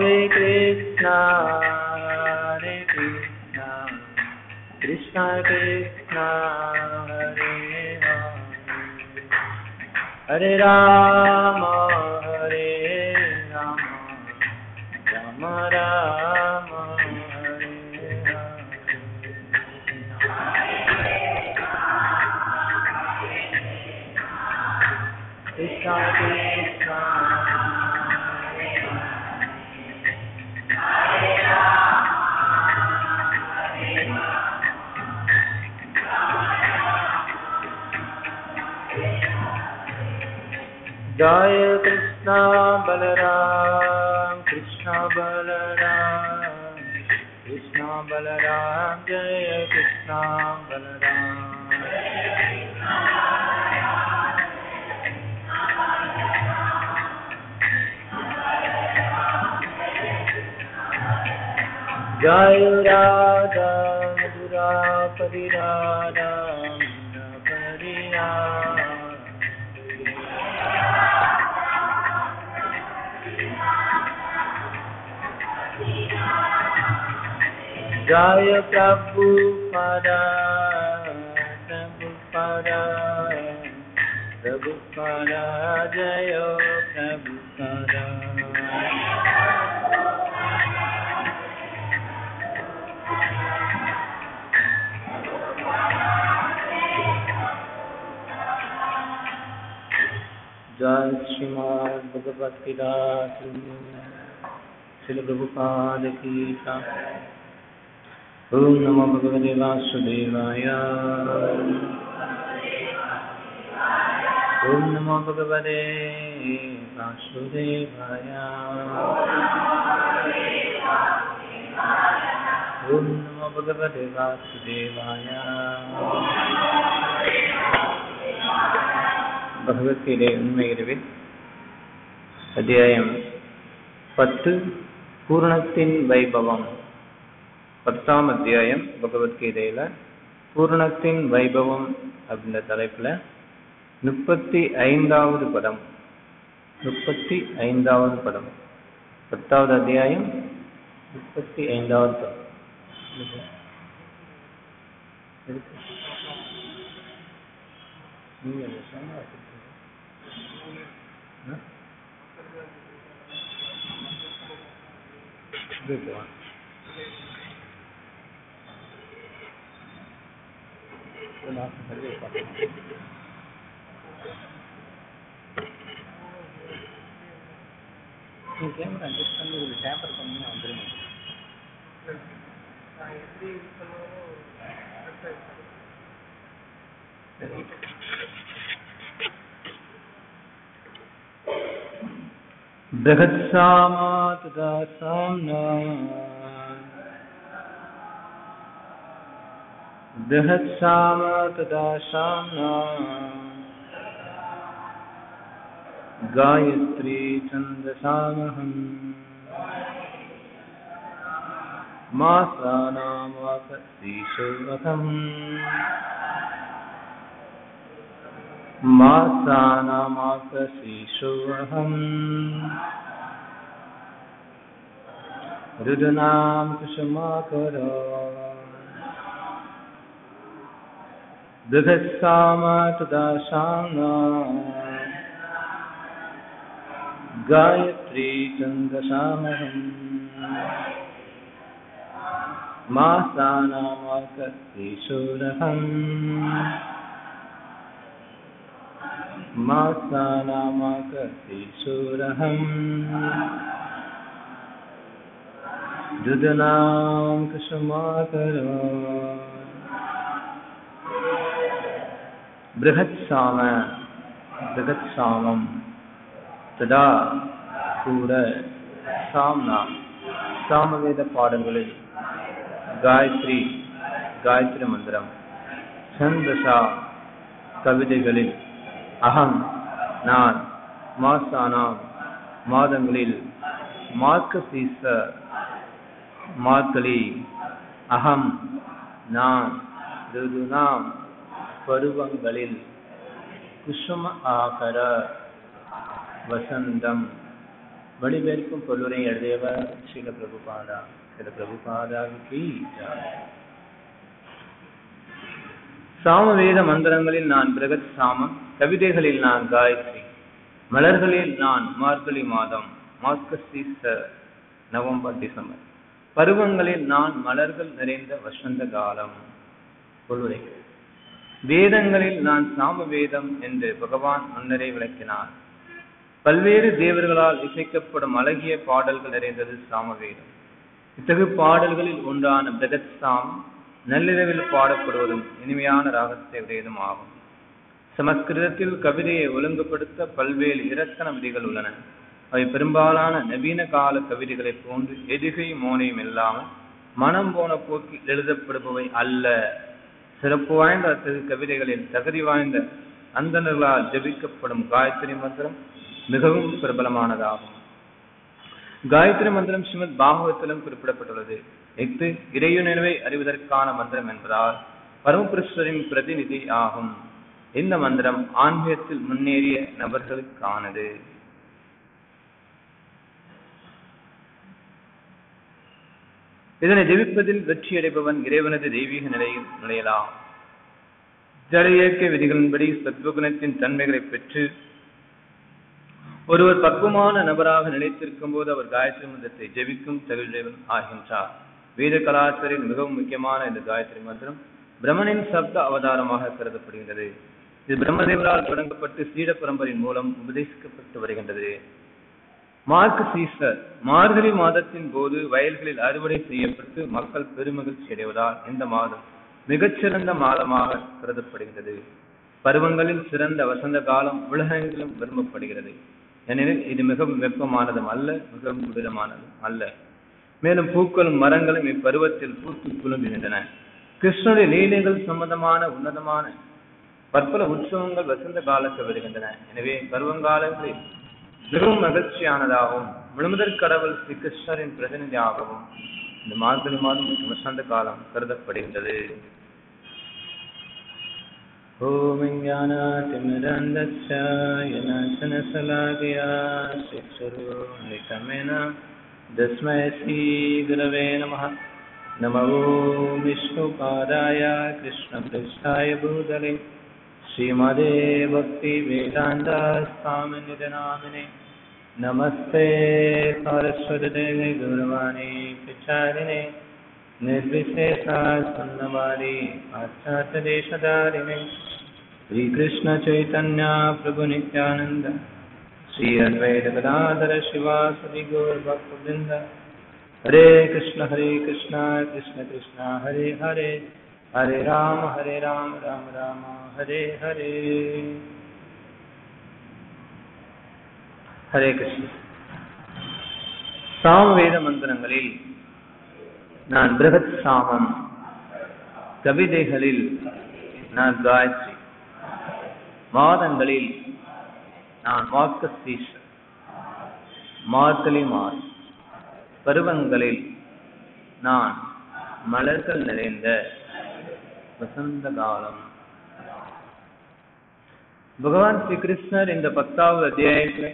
Hare Krishna, Hare Krishna, Krishna Krishna, Hare Hare, Hare Rama, Hare Rama, Rama Rama, Hare Hare. Krishna Krishna. Jai Krishna Balaram Krishna Balaram Krishna Balaram Jai Krishna Balaram Jai Radha Madhura Parirada Parirada Jaya Prabhupada Prabhupada Prabhupada Jaya Prabhupada जय श्रीमद् भगवत गीता श्री प्रभुपाद की जय। ओम नमो भगवते वासुदेवाय ओम नमो भगवते वासुदेवाय ओम नमो भगवते वासुदेवाय பகவத்கீதை உண்மை அறிவில் அத்தியாயம் பத்து பூரணத்தின் வைபவம் பத்தாம் அத்தியாயம் பகவத்கீதையில பூரணத்தின் வைபவம் அப்படின்ற தலைப்புல முப்பத்தி ஐந்தாவது பதம் முப்பத்தி ஐந்தாவது பதம் பத்தாவது அத்தியாயம் முப்பத்தி ஐந்தாவது பதம் இருக்கு. நீங்க அதை சொன்னா வச்சிருக்கீங்க. ஆ? இதுக்கு வா. இது நான் சரியா பார்க்கணும். நீ கேமரா அட்ஜஸ்ட் பண்ணி ஒரு டேப்பர் பண்ணி வந்துருங்க சரி बृहत्सामा तथा साम्ना बृहत्सामा तथा साम्ना गायत्री छन्दसामहम् मासानामाकशीशोऽहम् मासानामाकशीशोऽहम् रुदनां कुसुमाकर बृहत्साम तदा साम्ना गायत्री छन्दसामहम् मासानामाकशीशोरहम् मासानामाकशीशोरहम् दुदनां कुसुमाकर बृहत्साम बृहत्सामं तदा கூட சாம்னா சாமவேத பாடல்களில் காயத்ரி காயத்ரி மந்திரம் சந்தசா கவிதைகளில் அகம் நான் மாசானாம் மாதங்களில் மார்க்க சீச மார்கழி அகம் நான் ருதுனாம் பருவங்களில் குசும ஆகர வசந்தம் வழிபெருக்கும் பொருளுரை எழுதியவர் ஸ்ரீல பிரபுபாதா சில பிரபுபாதாவுக்கு சாமவேத மந்திரங்களில் நான் பிரகத் சாமம் கவிதைகளில் நான் காயத்ரி மலர்களில் நான் மார்கழி மாதம் மார்கசீச நவம்பர் டிசம்பர் பருவங்களில் நான் மலர்கள் நிறைந்த வசந்த காலம் பொருளை வேதங்களில் நான் சாம வேதம் என்று பகவான் முன்னரே விளக்கினார் பல்வேறு தேவர்களால் இசைக்கப்படும் அழகிய பாடல்கள் நிறைந்தது சாமவேதம் இத்தகு பாடல்களில் ஒன்றான பிரகத் சாம் நள்ளிரவில் பாடப்படுவதும் இனிமையான ராகத்தை உடையதும் ஆகும் சமஸ்கிருதத்தில் கவிதையை ஒழுங்குபடுத்த பல்வேறு இலக்கண விதிகள் உள்ளன அவை பெரும்பாலான நவீன கால கவிதைகளைப் போன்று எதுகை மோனையும் இல்லாமல் மனம் போன போக்கில் எழுதப்படுபவை அல்ல சிறப்பு வாய்ந்த அத்தகு கவிதைகளில் தகுதி வாய்ந்த அந்தணர்களால் ஜபிக்கப்படும் காயத்ரி மந்திரம் மிகவும் பிரபலமானதாகும் காயத்ரி மந்திரம் ஸ்ரீமத் பாகவத்திலும் குறிப்பிடப்பட்டுள்ளது இஃது இறையுணர்வை அறிவதற்கான மந்திரம் என்பதால் பரமபுருஷரின் பிரதிநிதி ஆகும் இந்த மந்திரம் ஆன்மீகத்தில் முன்னேறிய நபர்களுக்கானது இதனை ஜெபிப்பதில் வெற்றியடைபவன் இறைவனது தெய்வீக நிலையில் நுழையலாம் ஜட இயற்கை விதிகளின்படி சத்வகுணத்தின் தன்மைகளை பெற்று ஒருவர் பக்குவமான நபராக நிலைத்திருக்கும் போது அவர் காயத்ரி மந்திரத்தை ஜெபிக்கும் தகுதியுடையவன் ஆகின்றார் வேத கலாச்சாரில் மிகவும் முக்கியமான இந்த காயத்ரி மந்திரம் பிரம்மனின் சப்த அவதாரமாக கருதப்படுகின்றது இது பிரம்மதேவரால் தொடங்கப்பட்டு சீட பரம்பரின் மூலம் உபதேசிக்கப்பட்டு வருகின்றது மார்க் சீசர் மார்கழி மாதத்தின் போது வயல்களில் அறுவடை செய்யப்பட்டு மக்கள் பெருமகிழ்ச்சி அடைவதால் இந்த மாதம் மிகச்சிறந்த மாதமாக கருதப்படுகிறது பருவங்களில் சிறந்த வசந்த காலம் உலகெங்கிலும் விரும்பப்படுகிறது ஏனெனில் இது மிகவும் வெப்பமானதும் அல்ல மிகவும் குளிரமானதும் அல்ல மேலும் பூக்களும் மரங்களும் இப்பருவத்தில் பூத்து குலுங்குகின்றன கிருஷ்ணனுடைய லீலைகள் சம்பந்தமான உன்னதமான பற்பல உற்சவங்கள் வசந்த காலத்தில் வருகின்றன எனவே பருவங்காலங்களில் மிகவும் மகிழ்ச்சியானதாகவும் முழுமுதற் கடவுள் ஸ்ரீ கிருஷ்ணரின் பிரதிநிதியாகவும் இந்த மார்கழி மாதம் மற்றும் வசந்த காலம் கருதப்படுகின்றது ஓம் ஞானாதிமிரந்தஸ்ய யனாசனசலாகியா சிக்ஷரோமிதமேன தஸ்மை ஸ்ரீ குரவே நமः नमो विष्णुपादाय कृष्णपृष्ठाय भूतले श्रीमदे भक्तिवेदान्तास्वामिनिधनामिने नमस्ते सरस्वतदेवे गुरुवाणी पिचारिणे निर्विशेषा सन्नवारी पाश्चात्यदेशधारिणे श्रीकृष्णचैतन्या प्रभुनित्यानन्द श्री अद्वैत गदाधर शिवासदि गौरभक्तवृन्द हरे कृष्ण हरे कृष्ण कृष्ण कृष्ण हरे हरे हरे राम हरे राम राम राम हरे हरे ஹரே கிருஷ்ண சாமவேத மந்திரங்களில் நான் பிரகத் சாமம் கவிதைகளில் நான் காயத்ரி மாதங்களில் நான் மார்க்கசீஷர் மார்கழி மாதம் பருவங்களில் நான் மலர்கள் நிறைந்த வசந்த காலம் பகவான் ஸ்ரீ கிருஷ்ணர் இந்த பத்தாவது அத்தியாயத்துல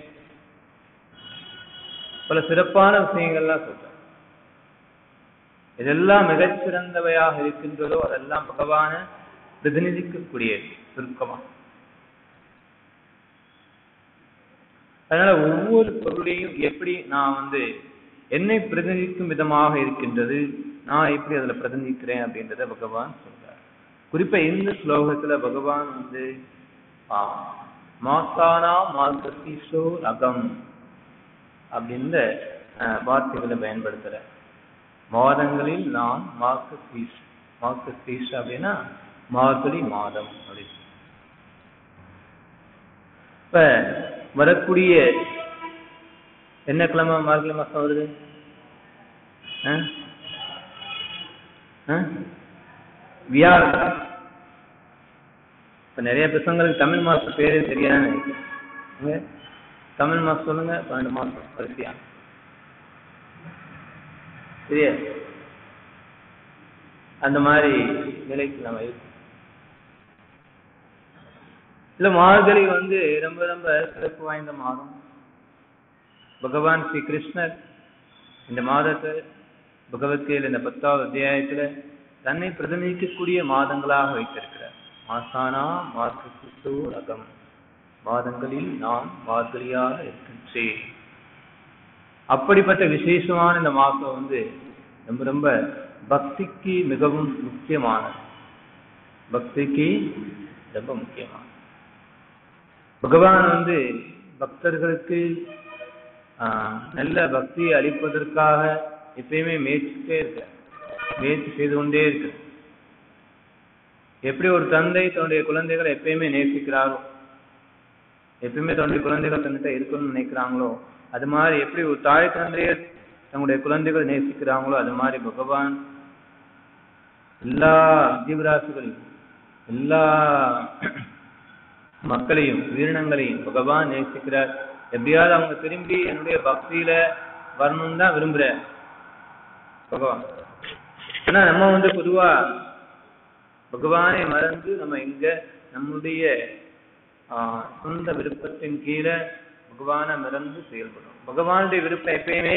பல சிறப்பான விஷயங்கள்லாம் சொல்றார் இதெல்லாம் மிகச்சிறந்தவையாக இருக்கின்றதோ அதெல்லாம் பகவான பிரதிநிதிக்கக்கூடியது சுருக்கமா அதனால ஒவ்வொரு பொருளையும் எப்படி நான் வந்து என்னை பிரதிநிதிக்கும் விதமாக இருக்கின்றது நான் எப்படி அதுல பிரதிநிதிக்கிறேன் அப்படின்றத பகவான் சொல்றார் குறிப்பா இந்த ஸ்லோகத்துல பகவான் வந்து மாசானா மார்கசீசோ அகம் அப்படின்ற வார்த்தைகளை பயன்படுத்துற மாதங்களில் நான் மார்கசீஸ் மார்கசீஸ் அப்படின்னா மார்கழி மாதம் அப்படின்னு இப்ப வரக்கூடிய என்ன கிழமை மார்கழி மாசம் வருது வியாழன் இப்ப நிறைய பசங்களுக்கு தமிழ் மாசம் பேரே தெரியாது தமிழ் மாசம் சொல்லுங்க பன்னெண்டு மாசம் வரிசையா சரியா அந்த மாதிரி நிலைக்கு நம்ம இருக்கோம் இல்ல மார்கழி வந்து ரொம்ப ரொம்ப சிறப்பு வாய்ந்த மாதம் பகவான் ஸ்ரீ கிருஷ்ணர் இந்த மாதத்தை பகவத்கீதை இந்த பத்தாவது அத்தியாயத்துல தன்னை பிரதிநிதிக்கக்கூடிய மாதங்களாக வைத்திருக்கிறார் மாசானா மார்க்கு அகம் மாதங்களில் நான் மார்கழியாக இருக்கின்றேன் அப்படிப்பட்ட விசேஷமான இந்த மாசம் வந்து ரொம்ப ரொம்ப பக்திக்கு மிகவும் முக்கியமானது பக்திக்கு ரொம்ப முக்கியமானது பகவான் வந்து பக்தர்களுக்கு ஆஹ், நல்ல பக்தியை அளிப்பதற்காக எப்பயுமே முயற்சிட்டே இருக்க முயற்சி செய்து கொண்டே இருக்கு எப்படி ஒரு தந்தை தன்னுடைய குழந்தைகளை எப்பயுமே நேசிக்கிறாரோ எப்பயுமே தன்னுடைய குழந்தைகள் தன்னிட்ட இருக்கணும்னு நினைக்கிறாங்களோ அது மாதிரி எப்படி ஒரு தாய் தந்தையர் தங்களுடைய குழந்தைகள் நேசிக்கிறாங்களோ அது மாதிரி பகவான் எல்லா ஜீவராசிகளையும் எல்லா மக்களையும் உயிரினங்களையும் பகவான் நேசிக்கிறார் எப்படியாவது அவங்க திரும்பி என்னுடைய பக்தியில வரணும்னு தான் விரும்புற பகவான் ஆனா நம்ம வந்து பொதுவா பகவானை மறந்து நம்ம இங்க நம்முடைய ஆஹ், சொந்த விருப்பத்தின் கீழே பகவானை மறந்து செயல்படும் பகவானுடைய விருப்பம் எப்பயுமே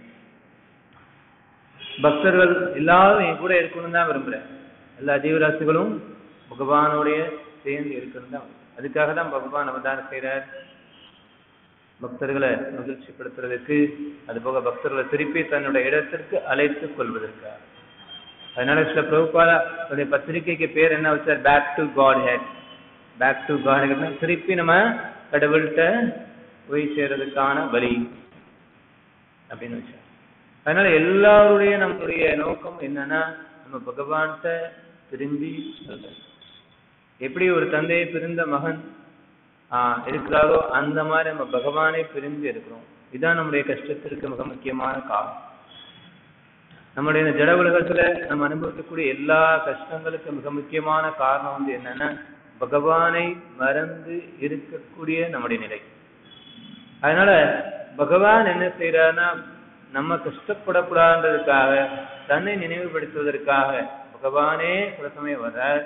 பக்தர்கள் எல்லாரும் என் கூட இருக்கணும் தான் விரும்புறேன் எல்லா ஜீவராசிகளும் பகவானுடைய சேர்ந்து இருக்கணும் தான் அதுக்காக தான் பகவான் அவதாரம் செய்யறார் பக்தர்களை மகிழ்ச்சிப்படுத்துறதுக்கு அது போக பக்தர்களை திருப்பி தன்னுடைய இடத்திற்கு அழைத்துக் கொள்வதற்காக அதனால சில பிரபுபாலா தன்னுடைய பத்திரிகைக்கு பேர் என்ன வச்சார் back to Godhead back to Godhead திருப்பி நம்ம கடவுள்கிட்ட போய் சேர்றதுக்கான வழி அப்படின்னு வச்சார் அதனால எல்லாருடைய நம்மளுடைய நோக்கம் என்னன்னா நம்ம பகவான்கிட்ட திரும்பி செல்றது. எப்படி ஒரு தந்தையை பிரிந்த மகன் ஆஹ் இருக்கிறாரோ அந்த மாதிரி நம்ம பகவானை பிரிந்து இருக்கிறோம் இதுதான் நம்முடைய கஷ்டத்திற்கு மிக முக்கியமான காரணம் நம்முடைய இந்த ஜட உலகத்துல நம்ம அனுபவிக்கக்கூடிய எல்லா கஷ்டங்களுக்கு மிக முக்கியமான காரணம் வந்து என்னன்னா பகவானை மறந்து இருக்கக்கூடிய நம்முடைய நிலை அதனால பகவான் என்ன செய்யறாருன்னா நம்ம கஷ்டப்படக்கூடாதுன்றதுக்காக தன்னை நினைவுபடுத்துவதற்காக பகவானே பல சமயம் வர்றார்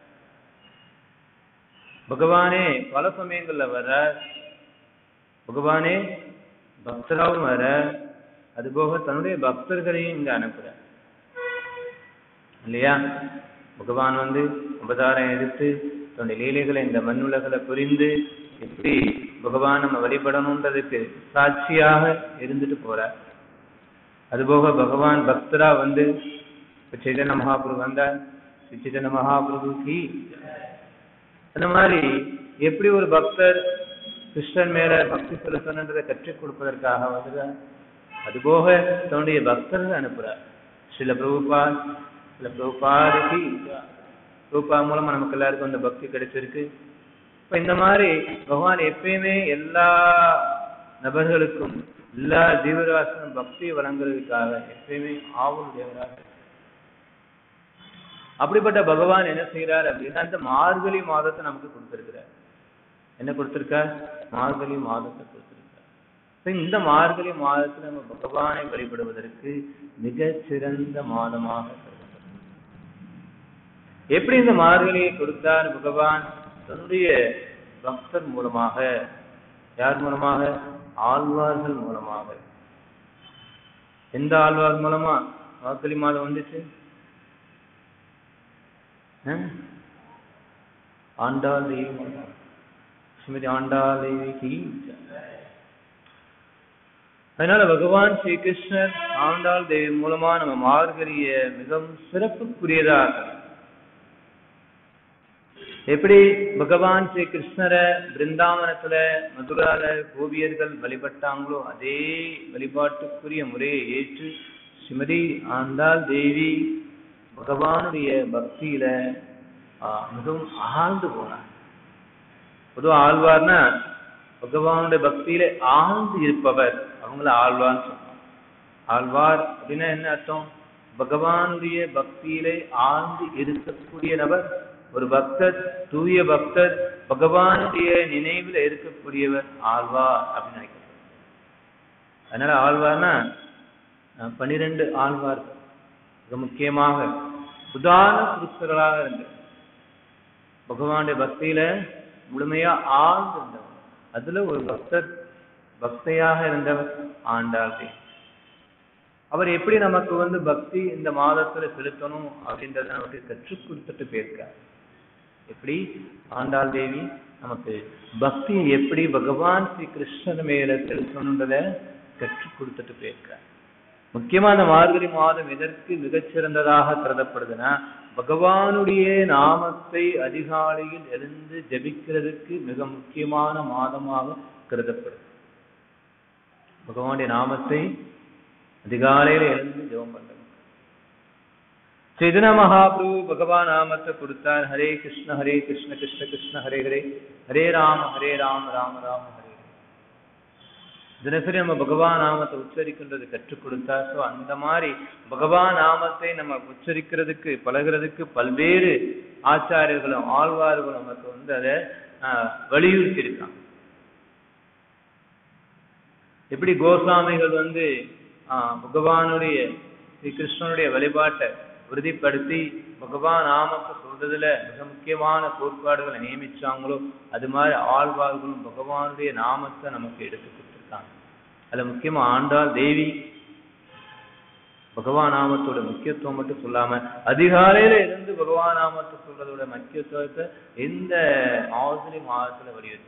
பகவானே பல சமயங்கள்ல வர்றார் பகவானே பக்தராகவும் வர அதுபோக தன்னுடைய பக்தர்களையும் இங்க அனுப்புறார் இல்லையா பகவான் வந்து அவதாரம் எடுத்து தன்னுடைய லீலைகளை இந்த மண்ணுலகளை புரிந்து எப்படி பகவான் நம்ம வழிபடணுன்றதுக்கு சாட்சியாக இருந்துட்டு போறார் அதுபோக பகவான் பக்தரா வந்து இப்ப சைதன்ய மகாபிரபு வந்தார் ஸ்ரீ சைதன்ய மகாபிரபுக்கு அந்த மாதிரி எப்படி ஒரு பக்தர் கிருஷ்ணன் மேல பக்தி செலுத்தணுன்றதை கற்றுக் கொடுப்பதற்காக வருகிறார் அதுபோக தன்னுடைய பக்தர்கள் அனுப்புறார் சில பிரபுபால் சில பிரபுபாருக்கு பிரபுபா மூலமா நமக்கு எல்லாருக்கும் அந்த பக்தி கிடைச்சிருக்கு இப்ப இந்த மாதிரி பகவான் எப்பயுமே எல்லா நபர்களுக்கும் எல்லா ஜீவராசியும் பக்தி வழங்குறதுக்காக எப்பயுமே ஆவலுடையவராக அப்படிப்பட்ட பகவான் என்ன செய்யறார் அப்படின்னா அந்த மார்கழி மாதத்தை நமக்கு கொடுத்திருக்கிறார் என்ன கொடுத்திருக்கார் மார்கழி மாதத்தை கொடுத்திருக்கார் இப்ப இந்த மார்கழி மாதத்துல நம்ம பகவானை வழிபடுவதற்கு மிக சிறந்த மாதமாக கருதப்படுகிறது. எப்படி இந்த மார்கழியை கொடுத்தார் பகவான் தன்னுடைய பக்தர் மூலமாக யார் மூலமாக ஆழ்வார்கள் மூலமாக எந்த ஆழ்வார் மூலமா மார்கழி மாதம் வந்துச்சு அஹ்? ஆண்டாள் தேவி மூலமா ஸ்ரீமதி ஆண்டாள் தேவிக்கு ஜெய். அதனால பகவான் ஸ்ரீ கிருஷ்ணர் ஆண்டாள் தேவி மூலமா நம்ம மார்கழிய மிகவும் சிறப்புக்குரியதாக எப்படி பகவான் ஸ்ரீ கிருஷ்ணரை பிருந்தாவனத்துல மதுரால கோபியர்கள் வழிபட்டாங்களோ அதே வழிபாட்டுக்குரிய முறையை ஏற்று ஸ்ரீமதி ஆண்டாள் தேவி பகவானுடைய பக்தியில ஆஹ், மிகவும் ஆழ்ந்து போனார் பொதுவா ஆழ்வார்னா பகவானுடைய பக்தியில ஆழ்ந்து இருப்பவர் அவங்கள ஆழ்வார்னு சொன்னாங்க ஆழ்வார் அப்படின்னா என்ன அர்த்தம் பகவானுடைய பக்தியிலே ஆழ்ந்து இருக்கக்கூடிய நபர் ஒரு பக்தர் தூய பக்தர் பகவானுடைய நினைவுல இருக்கக்கூடியவர் ஆழ்வார் அப்படின்னு நினைக்கிறேன் அதனால ஆழ்வார்னா அஹ், பன்னிரண்டு ஆழ்வார்கள் மிக முக்கியமாக உதாரண புருஷர்களாக இருந்து பகவானுடைய பக்தியில முழுமையா ஆழ்ந்து இருந்தவர் அதுல ஒரு பக்தர் பக்தையாக இருந்தவர் ஆண்டாள் தேவி அவர் எப்படி நமக்கு வந்து பக்தி இந்த மாதத்துல செலுத்தணும் அப்படின்றத நமக்கு கற்றுக் கொடுத்துட்டு போயிருக்கார் எப்படி ஆண்டாள் தேவி நமக்கு பக்தியை எப்படி பகவான் ஸ்ரீ கிருஷ்ணன் மேல செலுத்தணுன்றத கற்றுக் கொடுத்துட்டு போயிருக்கார் முக்கியமா இந்த மார்கழி மாதம் எதற்கு மிகச்சிறந்ததாக கருதப்படுதுன்னா பகவானுடைய நாமத்தை அதிகாலையில் எழுந்து ஜபிக்கிறதுக்கு மிக முக்கியமான மாதமாக கருதப்படுது பகவானுடைய நாமத்தை அதிகாலையில எழுந்து ஜெபம் பண்றது சேதன மகாபிரபு பகவான் நாமத்தை கொடுத்தார் ஹரே கிருஷ்ண ஹரே கிருஷ்ண கிருஷ்ண கிருஷ்ண ஹரே ஹரே ஹரே ராம ஹரே ராம ராம ராம ஹரே தினசரி நம்ம பகவான் நாமத்தை உச்சரிக்கின்றது கற்றுக் கொடுத்தார் ஸோ அந்த மாதிரி பகவான் நாமத்தை நம்ம உச்சரிக்கிறதுக்கு பழகிறதுக்கு பல்வேறு ஆச்சாரியர்களும் ஆழ்வார்களும் நமக்கு வந்து அதை வலியுறுத்தி இருக்காங்க எப்படி கோஸ்வாமிகள் வந்து பகவானுடைய ஸ்ரீ கிருஷ்ணனுடைய வழிபாட்டை உறுதிப்படுத்தி பகவான் நாமத்தை சொல்றதுல மிக முக்கியமான கோட்பாடுகளை நியமிச்சாங்களோ அது மாதிரி ஆழ்வார்களும் பகவானுடைய நாமத்தை நமக்கு எடுத்து கொடுத்துருக்காங்க அதுல முக்கியமா ஆண்டாள் தேவி பகவான் நாமத்தோட முக்கியத்துவம் மட்டும் சொல்லாம அதிகாலையில இருந்து பகவான் நாமத்தை சொல்றதோட முக்கியத்துவத்தை எந்த ஆசிரி மாதத்துல வலியுறுத்திருக்காங்க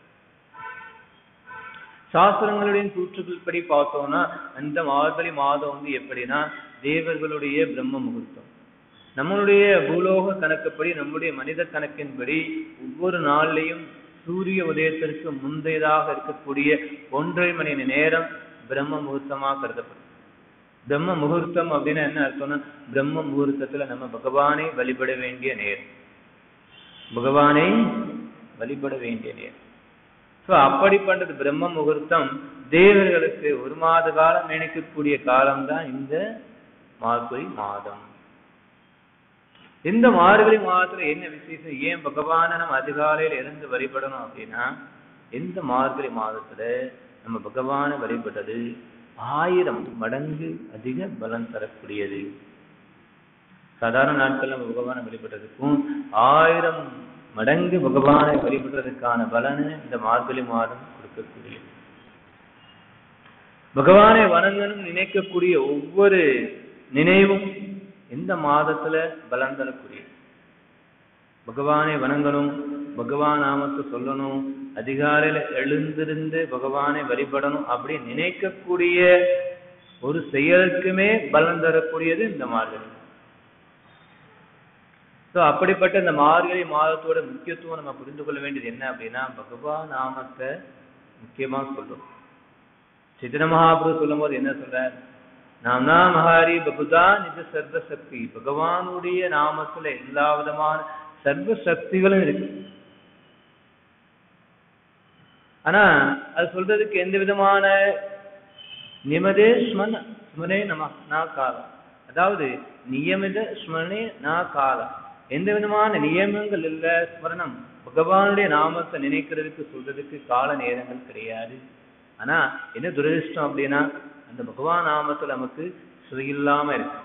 சாஸ்திரங்களுடைய கூற்றுகள் படி பார்த்தோம்னா அந்த மார்கழி மாதம் வந்து எப்படின்னா தேவர்களுடைய பிரம்ம முகூர்த்தம் நம்மளுடைய பூலோக கணக்குப்படி நம்முடைய மனித கணக்கின்படி ஒவ்வொரு நாள்லையும் சூரிய உதயத்திற்கு முந்தையதாக இருக்கக்கூடிய ஒன்றரை மணி நேரம் பிரம்ம முகூர்த்தமா கருதப்படும் பிரம்ம முகூர்த்தம் அப்படின்னா என்ன அர்த்தம்னா பிரம்ம முகூர்த்தத்துல நம்ம பகவானை வழிபட வேண்டிய நேரம் பகவானை வழிபட வேண்டிய நேரம் சோ அப்படிப்பட்டது பிரம்ம முகூர்த்தம் தேவர்களுக்கு ஒரு மாத காலம் நினைக்கக்கூடிய காலம்தான் இந்த மார்கழி மாதம் இந்த மார்கழி மாதத்துல என்ன விசேஷம் ஏன் பகவான நம்ம அதிகாலையில இருந்து வழிபடணும் அப்படின்னா இந்த மார்கழி மாதத்துல நம்ம பகவானை வழிபட்டது ஆயிரம் மடங்கு அதிக பலன் தரக்கூடியது சாதாரண நாட்கள் நம்ம பகவானை வழிபட்டதுக்கும் ஆயிரம் மடங்கு பகவானை வழிபடுறதுக்கான பலனை இந்த மார்கழி மாதம் கொடுக்கக்கூடியது பகவானை வணங்கணும் நினைக்கக்கூடிய ஒவ்வொரு நினைவும் இந்த மாதத்துல பலன் தரக்கூடியது பகவானை வணங்கணும் பகவான் நாமத்தை சொல்லணும் அதிகாலையில எழுந்திருந்து பகவானை வழிபடணும் அப்படி நினைக்கக்கூடிய ஒரு செயலுக்குமே பலன் தரக்கூடியது இந்த மார்கழி ஸோ அப்படிப்பட்ட இந்த மார்கழி மாதத்தோட முக்கியத்துவம் நம்ம புரிந்து கொள்ள வேண்டியது என்ன அப்படின்னா பகவான் நாமத்தை முக்கியமா சொல்லும் சிதன மகாபுரு சொல்லும் போது என்ன சொல்ற நாம்னா மகாரி பகுதா நிஜ சர்வ சக்தி பகவானுடைய நாமத்துல எல்லா விதமான சர்வ சக்திகளும் இருக்கு ஆனா அது சொல்றதுக்கு எந்த விதமான நிமதே ஸ்மன் ஸ்மனே நம நான் காலம் அதாவது நியமித ஸ்மரணே நான் காலம் எந்த விதமான நியமங்கள் இல்ல ஸ்மரணம் பகவானுடைய நாமத்தை நினைக்கிறதுக்கு சொல்றதுக்கு கால நேரங்கள் கிடையாது ஆனா என்ன துரதிருஷ்டம் அப்படின்னா அந்த பகவான் நாமத்துல நமக்கு சுவையில்லாம இருக்கு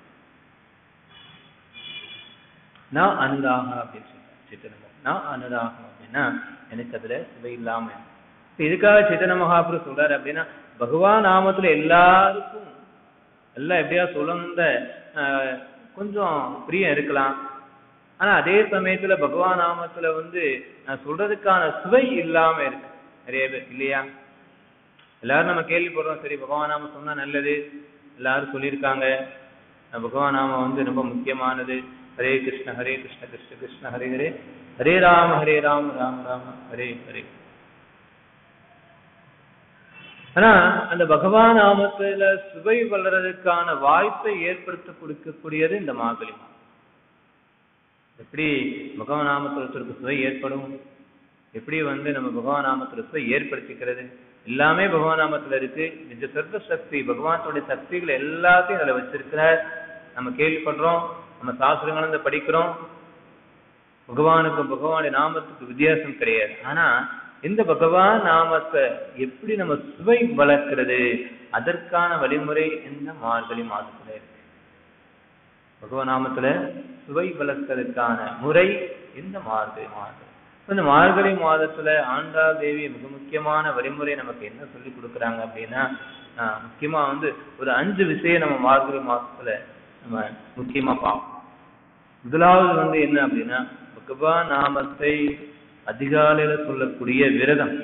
நான் அனுராக அப்படின்னு சொல்றேன் சித்தனமோ நான் அனுராகம் அப்படின்னா எனக்கு அதுல சுவை இல்லாம இருக்கு இப்ப இதுக்காக சித்தன மகாபுரு சொல்றாரு அப்படின்னா பகவான் நாமத்துல எல்லாருக்கும் எல்லாம் எப்படியா சொல்லணுன்ற கொஞ்சம் பிரியம் இருக்கலாம் ஆனா அதே சமயத்துல பகவான் நாமத்துல வந்து நான் சொல்றதுக்கான சுவை இல்லாம இருக்கு நிறைய பேர் இல்லையா எல்லாரும் நம்ம கேள்விப்படுறோம் சரி பகவான் நாம சொன்னா நல்லது எல்லாரும் சொல்லியிருக்காங்க பகவான் நாம வந்து ரொம்ப முக்கியமானது ஹரே கிருஷ்ண ஹரே கிருஷ்ண கிருஷ்ண கிருஷ்ண ஹரே ஹரே ஹரே ராம ஹரே ராம ராம ராம ஹரே ஹரே ஆனா அந்த பகவான் நாமத்துல சுவை வளர்றதுக்கான வாய்ப்பை ஏற்படுத்த கொடுக்கக்கூடியது இந்த மார்கழி மாதம் எப்படி பகவான் நாமத்தில் ஒருத்தருக்கு சுவை ஏற்படும் எப்படி வந்து நம்ம பகவான் நாமத்துல சுவை ஏற்படுத்திக்கிறது எல்லாமே பகவான் நாமத்துல இருக்கு நிஜ சர்வ சக்தி பகவானுடைய சக்திகள் எல்லாத்தையும் அதுல வச்சிருக்கிறார் நம்ம கேள்விப்படுறோம் நம்ம சாஸ்திரங்கள் வந்து படிக்கிறோம் பகவானுக்கும் பகவானுடைய நாமத்துக்கு வித்தியாசம் கிடையாது ஆனா இந்த பகவான் நாமத்தை எப்படி நம்ம சுவை வளர்க்கிறது அதற்கான வழிமுறை இந்த மார்கழி மாதத்துல இருக்கு பகவான் நாமத்துல சுவை வளர்க்கிறதுக்கான முறை இந்த மார்கழி மாதம் இந்த மார்கழி மாதத்துல ஆண்டாள் தேவி மிக முக்கியமான வழிமுறை நமக்கு என்ன சொல்லி கொடுக்குறாங்க அப்படின்னா ஆஹ் முக்கியமா வந்து ஒரு அஞ்சு விஷயம் நம்ம மார்கழி மாசத்துல நம்ம முக்கியமா பார்ப்போம் முதலாவது வந்து என்ன அப்படின்னா பகவான் நாமத்தை அதிகாலையில சொல்லக்கூடிய விரதம்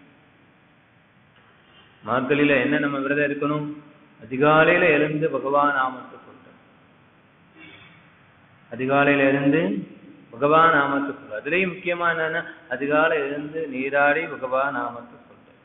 மார்கழியில என்ன நம்ம விரதம் இருக்கணும் அதிகாலையில எழுந்து பகவான் நாமத்தை சொல்றோம் அதிகாலையில இருந்து பகவான் நாமத்தை சொல்ற அதுலயும் முக்கியமா என்னன்னா அதிகாலை எழுந்து நீராடி பகவான் நாமத்தை சொல்றேன்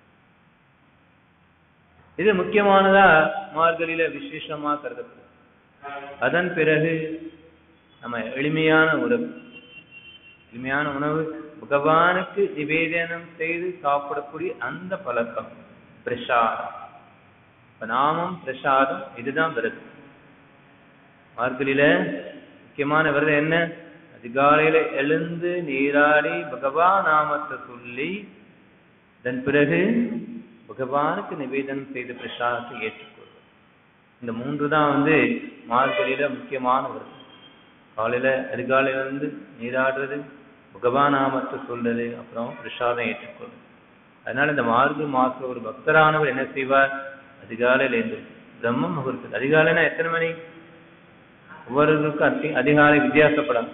இது முக்கியமானதா மார்கழியில விசேஷமா கருதப்படும் அதன் பிறகு நம்ம எளிமையான உணவு எளிமையான உணவு பகவானுக்கு நிவேதனம் செய்து சாப்பிடக்கூடிய அந்த பழக்கம் பிரசாதம் இப்ப நாமம் பிரசாதம் இதுதான் விரதம் மார்கழியில முக்கியமான விரதம் என்ன அதிகாலையில எழுந்து நீராடி பகவான் நாமத்தை சொல்லி அதன் பிறகு பகவானுக்கு நிவேதனம் செய்த பிரசாதத்தை ஏற்றுக்கொள்வது இந்த மூன்று தான் வந்து மார்கழியில முக்கியமான விரதம் காலையில அதிகாலையில இருந்து நீராடுறது பகவான் நாமத்தை சொல்றது அப்புறம் பிரசாதம் ஏற்றுக்கொள்வது அதனால இந்த மார்கழி மாசம் ஒரு பக்தரானவர் என்ன செய்வார் அதிகாலையில இருந்து பிரம்ம முகூர்த்தம் அதிகாலைனா எத்தனை மணி ஒவ்வொருவருக்கும் அதி அதிகாலை வித்தியாசப்படும்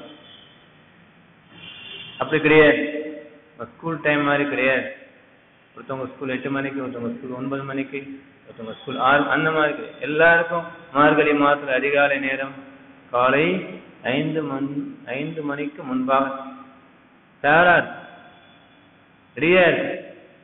அப்படி கிடையாது ஸ்கூல் டைம் மாதிரி கிடையாது ஒருத்தவங்க ஸ்கூல் எட்டு மணிக்கு ஒருத்தவங்க ஸ்கூல் ஒன்பது மணிக்கு ஒருத்தவங்க ஸ்கூல் ஆறு அந்த மாதிரி கிடையாது எல்லாருக்கும் மார்கழி மாதத்துல அதிகாலை நேரம் காலை ஐந்து மணி ஐந்து மணிக்கு முன்பாக தயாரா இருக்கு ரெடியா இருக்கு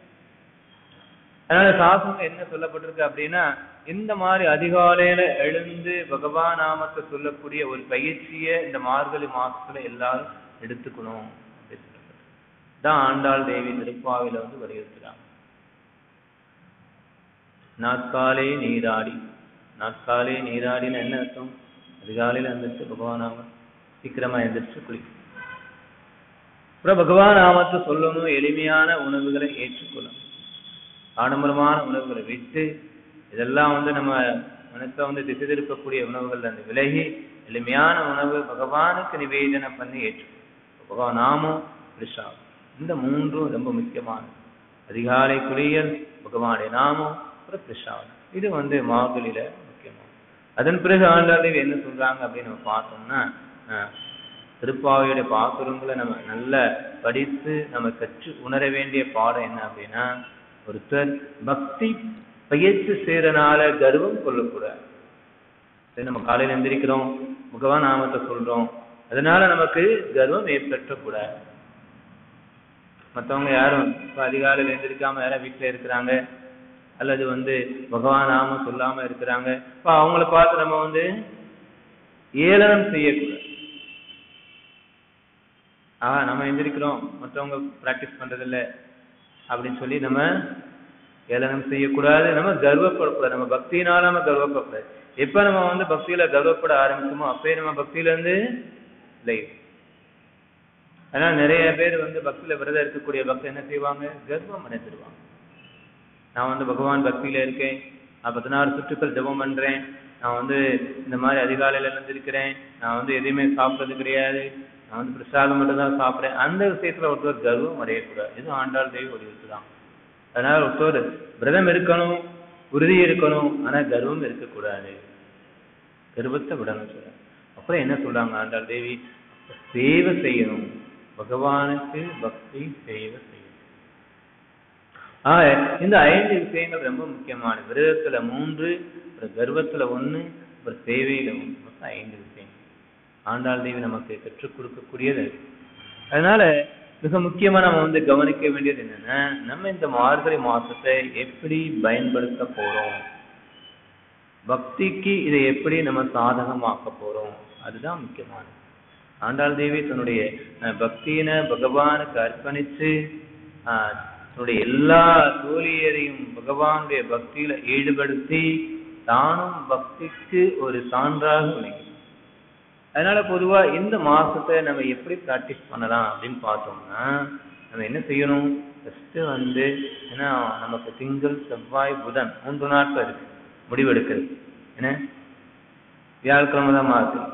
அதனால சாசனம் என்ன சொல்லப்பட்டிருக்கு அப்படின்னா இந்த மாதிரி அதிகாலையில எழுந்து பகவான் நாமத்தை சொல்லக்கூடிய ஒரு பயிற்சியை இந்த மார்கழி மாசத்துல எல்லாரும் எடுத்துக்கணும் அப்படின்னு சொல்லப்பட்டிருக்கு தான் ஆண்டாள் தேவி திருப்பாவில வந்து வலியுறுத்துறாங்க நாட்காலே நீராடி நாட்காலே நீராடின்னு என்ன அர்த்தம் அதிகாலையில எந்திரிச்சு பகவான் நாம சீக்கிரமா எந்திரிச்சு குளிக்கும் அப்புறம் பகவான் நாமத்தை சொல்லணும் எளிமையான உணவுகளை ஏற்றுக்கொள்ளணும் ஆடம்பரமான உணவுகளை விட்டு இதெல்லாம் வந்து நம்ம மனசை வந்து திசை திருப்பக்கூடிய உணவுகள் அந்த விலகி எளிமையான உணவு பகவானுக்கு நிவேதனம் பண்ணி ஏற்றுக்கணும் பகவான் நாமம் பிரசாதம் இந்த மூன்றும் ரொம்ப முக்கியமானது அதிகாலை குளியல் பகவானுடைய நாமம் அப்புறம் பிரசாதம் இது வந்து மார்கழியில முக்கியமானது அதன் பிறகு ஆண்டாளி என்ன சொல்றாங்க அப்படின்னு நம்ம பார்த்தோம்னா திருப்பாவையுடைய பாசுரங்களை நம்ம நல்லா படித்து நம்ம கற்று உணர வேண்டிய பாடம் என்ன அப்படின்னா ஒருத்தர் பக்தி பயிற்சி செய்யறனால கர்வம் கொள்ளக்கூடாது சரி நம்ம காலையில எந்திரிக்கிறோம் முகவா நாமத்தை சொல்றோம் அதனால நமக்கு கர்வம் ஏற்பற்றக்கூடாது மற்றவங்க யாரும் இப்போ அதிகாலையில் எந்திரிக்காம யாரும் வீட்டில் இருக்கிறாங்க அல்லது வந்து பகவான் நாம சொல்லாம இருக்கிறாங்க இப்போ அவங்கள பார்த்து நம்ம வந்து ஏளனம் செய்யக்கூடாது ஆஹ் நம்ம எந்திரிக்கிறோம் மற்றவங்க பிராக்டிஸ் பண்றது இல்லை அப்படின்னு சொல்லி நம்ம ஏளனம் செய்யக்கூடாது நம்ம கர்வப்படக்கூடாது நம்ம பக்தினால நம்ம கர்வப்படக்கூடாது எப்ப நம்ம வந்து பக்தியில கர்வப்பட ஆரம்பிச்சோமோ அப்பயே நம்ம பக்தியில இருந்து லைவ் அதனால நிறைய பேர் வந்து பக்தியில விரதம் இருக்கக்கூடிய பக்தி என்ன செய்வாங்க கர்வம் அடைஞ்சிருவாங்க நான் வந்து பகவான் பக்தியில இருக்கேன் நான் பதினாறு சுற்றுக்கள் ஜபம் பண்றேன் நான் வந்து இந்த மாதிரி அதிகாலையில இருந்திருக்கிறேன் நான் வந்து எதையுமே சாப்பிட்றது கிடையாது நான் வந்து பிரசாதம் மட்டும் தான் சாப்பிட்றேன் அந்த விஷயத்துல ஒருத்தர் கர்வம் அடையக்கூடாது இது ஆண்டாள் தேவி வலியுறுத்துதான் அதனால ஒருத்தர் விரதம் இருக்கணும் உறுதி இருக்கணும் ஆனா கர்வம் இருக்கக்கூடாது கர்வத்தை விடணும் சொல்ற அப்புறம் என்ன சொல்றாங்க ஆண்டாள் தேவி சேவை செய்யணும் பகவானுக்கு பக்தி சேவை செய்யணும் ஆக இந்த ஐந்து விஷயங்கள் ரொம்ப முக்கியமானது விரதத்துல மூன்று அப்புறம் கர்வத்துல ஒண்ணு அப்புறம் சேவையில ஒண்ணு மொத்தம் ஐந்து விஷயங்கள் ஆண்டாள் தேவி நமக்கு கற்றுக் கொடுக்கக்கூடியது அதனால மிக முக்கியமா நம்ம வந்து கவனிக்க வேண்டியது என்னன்னா நம்ம இந்த மார்கழி மாசத்தை எப்படி பயன்படுத்த போறோம் பக்திக்கு இதை எப்படி நம்ம சாதகமாக்க போறோம் அதுதான் முக்கியமானது ஆண்டாள் தேவி தன்னுடைய பக்தியின பகவானுக்கு அர்ப்பணிச்சு ஆஹ் தன்னுடைய எல்லா தோழியரையும் பகவானுடைய பக்தியில ஈடுபடுத்தி தானும் பக்திக்கு ஒரு சான்றாக விளங்கி அதனால பொதுவா இந்த மாசத்தை நம்ம எப்படி பிராக்டிஸ் பண்ணலாம் அப்படின்னு பார்த்தோம்னா நம்ம என்ன செய்யணும் ஃபர்ஸ்ட் வந்து ஏன்னா நமக்கு திங்கள் செவ்வாய் புதன் மூன்று நாட்கள் இருக்கு முடிவெடுக்கிறது என்ன வியாழக்கிழமை தான் மாசம்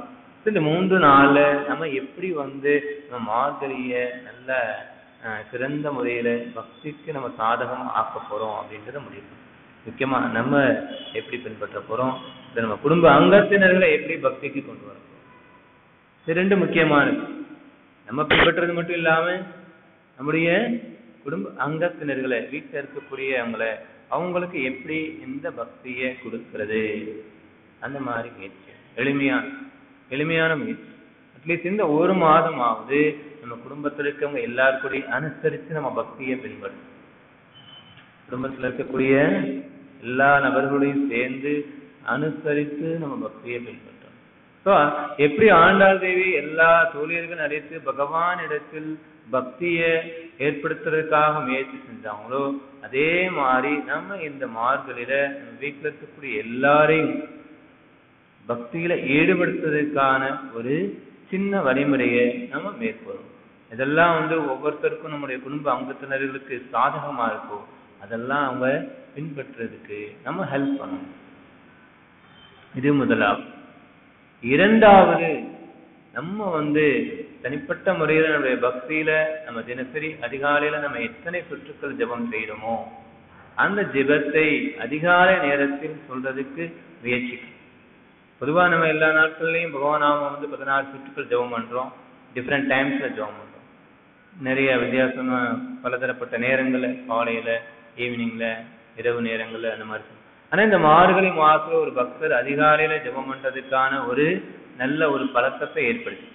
இந்த மூன்று நாள்ல நம்ம எப்படி வந்து நம்ம மார்கழிய நல்ல அஹ், சிறந்த முறையில பக்திக்கு நம்ம சாதகம் ஆக்க போறோம் அப்படின்றத முடிவு பண்ணணும். முக்கியமா நம்ம எப்படி பின்பற்ற போறோம் இதை நம்ம குடும்ப அங்கத்தினர்களை எப்படி பக்திக்கு கொண்டு வர போறோம் இது ரெண்டு முக்கியமானது நம்ம பின்பற்றுறது மட்டும் இல்லாம நம்முடைய குடும்ப அங்கத்தினர்களை வீட்டில் இருக்கக்கூடிய அவங்கள அவங்களுக்கு எப்படி எந்த பக்தியை கொடுக்கிறது அந்த மாதிரி முயற்சி எளிமையான எளிமையான முயற்சி அட்லீஸ்ட் இந்த ஒரு மாதமாவது நம்ம குடும்பத்தில் இருக்கவங்க எல்லாருக்கூடையும் அனுசரித்து நம்ம பக்தியை பின்பற்றணும் குடும்பத்தில் இருக்கக்கூடிய எல்லா நபர்களையும் சேர்ந்து அனுசரித்து நம்ம பக்தியை பின்பற்றணும் ஸோ எப்படி ஆண்டாள் தேவி எல்லா தோழியர்கள் அழைத்து பகவான் இடத்தில் பக்தியை ஏற்படுத்துறதுக்காக முயற்சி செஞ்சாங்களோ அதே மாதிரி நம்ம இந்த மார்கழில நம்ம வீட்டில் இருக்கக்கூடிய எல்லாரையும் பக்தியில ஈடுபடுத்துவதற்கான ஒரு சின்ன வழிமுறையை நம்ம மேற்கொள்ளும் இதெல்லாம் வந்து ஒவ்வொருத்தருக்கும் நம்முடைய குடும்ப அங்கத்தினர்களுக்கு சாதகமா இருக்கும் அதெல்லாம் அவங்க பின்பற்றுறதுக்கு நம்ம ஹெல்ப் பண்ணணும் இது முதலாவது இரண்டாவது நம்ம வந்து தனிப்பட்ட முறையில நம்முடைய பக்தியில நம்ம தினசரி அதிகாலையில நம்ம எத்தனை சுற்றுக்கள் ஜெபம் செய்யறோமோ அந்த ஜெபத்தை அதிகாலை நேரத்தில் சொல்றதுக்கு முயற்சிக்கணும் பொதுவா நம்ம எல்லா நாட்கள்லயும் பகவான் நாம வந்து பதினாறு சுற்றுக்கள் ஜெபம் பண்றோம் டிஃப்ரெண்ட் டைம்ஸ்ல ஜெபம் பண்றோம் நிறைய வித்தியாசமா பலதரப்பட்ட நேரங்கள்ல காலையில ஈவினிங்ல இரவு நேரங்கள்ல அந்த மாதிரி சொல்றோம். ஆனா இந்த மார்கழி மாசத்துல ஒரு பக்தர் அதிகாலையில ஜெபம் பண்றதுக்கான ஒரு நல்ல ஒரு பழக்கத்தை ஏற்படுத்தி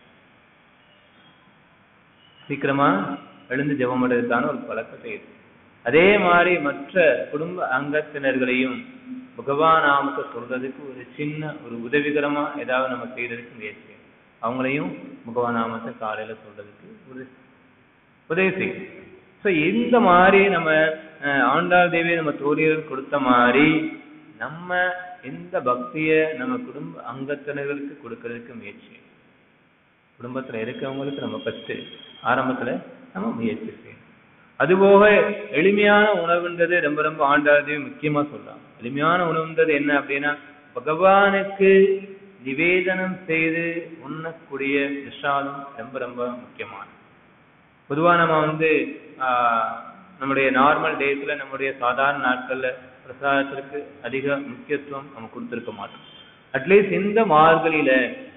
சீக்கிரமா எழுந்து ஜெபம் பண்றதுக்கான ஒரு பழக்கத்தை ஏற்படுத்தி அதே மாதிரி மற்ற குடும்ப அங்கத்தினர்களையும் பகவான் நாமத்தை சொல்றதுக்கு ஒரு சின்ன ஒரு உதவிகரமா ஏதாவது நம்ம செய்யறதுக்கு முயற்சி செய்யணும். அவங்களையும் பகவான் நாமத்தை காலையில சொல்றதுக்கு ஒரு உதவி செய்யும் ஸோ இந்த மாதிரி நம்ம அஹ், ஆண்டாள் தேவி நம்ம தோழியர்கள் கொடுத்த மாதிரி நம்ம இந்த பக்தியை நம்ம குடும்ப அங்கத்தினர்களுக்கு கொடுக்கறதுக்கு முயற்சி செய்யணும். குடும்பத்துல இருக்கவங்களுக்கு நம்ம ஃபர்ஸ்ட் ஆரம்பத்துல நம்ம முயற்சி செய்யணும் அதுபோக எளிமையான உணவுன்றது ரொம்ப ரொம்ப ஆண்டாள் தேவி முக்கியமா சொல்லலாம் எளிமையான உணவுன்றது என்ன அப்படின்னா பகவானுக்கு நிவேதனம் செய்து உண்ணக்கூடிய பிரசாதம் ரொம்ப ரொம்ப முக்கியமானது பொதுவா நம்ம வந்து ஆஹ், நம்முடைய நார்மல் டேஸ்ல நம்முடைய சாதாரண நாட்கள்ல பிரசாதத்திற்கு அதிக முக்கியத்துவம் நம்ம கொடுத்திருக்க மாட்டோம் அட்லீஸ்ட் இந்த மார்கழியில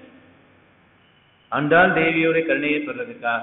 ஆண்டாள் தேவியோட கருணையை பெறதுக்காக